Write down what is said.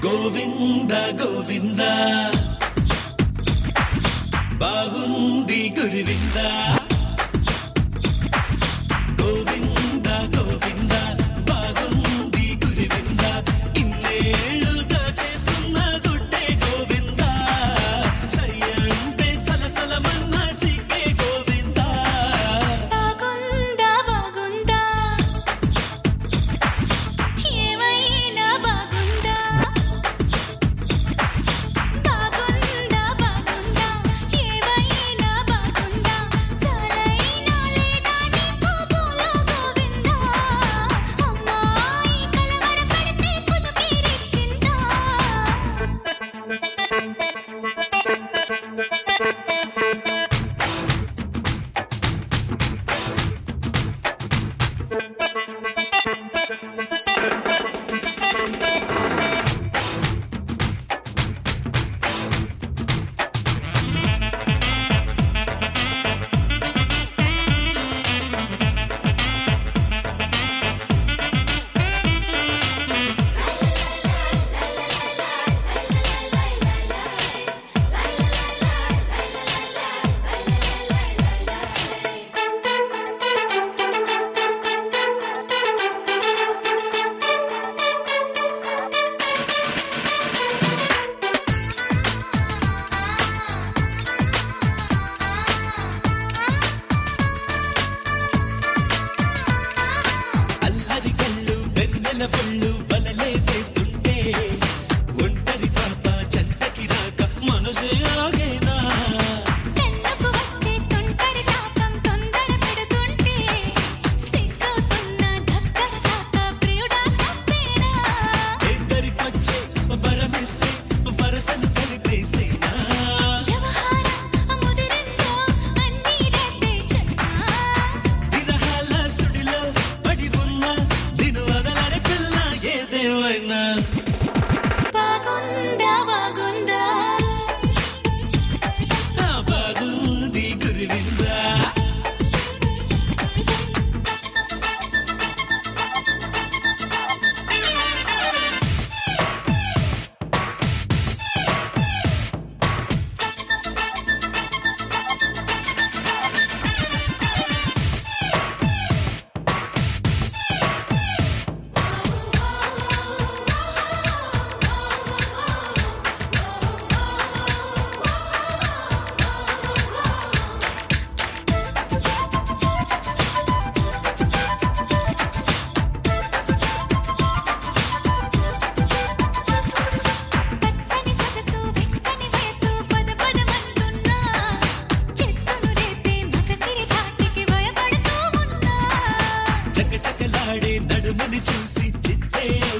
గోవింద గోవింద బాగుంది గురువింద గోవింద గోవింద బాగుంది గురువింద ఇన్నేళ్ళుగా చేసుకున్న గుడ్డే గోవింద సయ్యంటే సలసలమన్న సిగ్గే గోవింద బాగుందా బాగుందా ఏమైనా బాగుందా బాగుందా బాగుందా ఏమైనా బాగుందా సరైన లేదా నీకు పూల గోవిందా అమ్మాయి కలవరపడితే పులుకిరిచ్చిందా అల్లరి కళ్ళు వెన్నెల పళ్ళు వలలే వేస్తుంటే ఒంటరి పాప చంచకి రాక మనసే ఆగేనా తెన్నుకు వచ్చే తొంటరి తాపం తొందర పెడుతుంటే సిగ్గుతున్న దగ్గర కాక ప్రియుడా తప్పేనా ఇద్దరికొచ్చే వరమిస్తే వరసలు కలిపేసేనా వ్యవహారం ముదిరిందో అన్నీ రేపే చెన్నా విరహాల సుడిలో పడి ఉన్న నిన్ను వదలరి పిల్ల ఏదేమైనా బాగుందా బాగుందా నా బాగుంది గురువిందా పచ్చని సొగసు వెచ్చని వయసు పద పదమంటున్నా చెచ్చును రేపే మగసిరి ధాటికి భయపడుతూ ఉన్నా చకచకలాడే నడుముని చూసి చిత్తే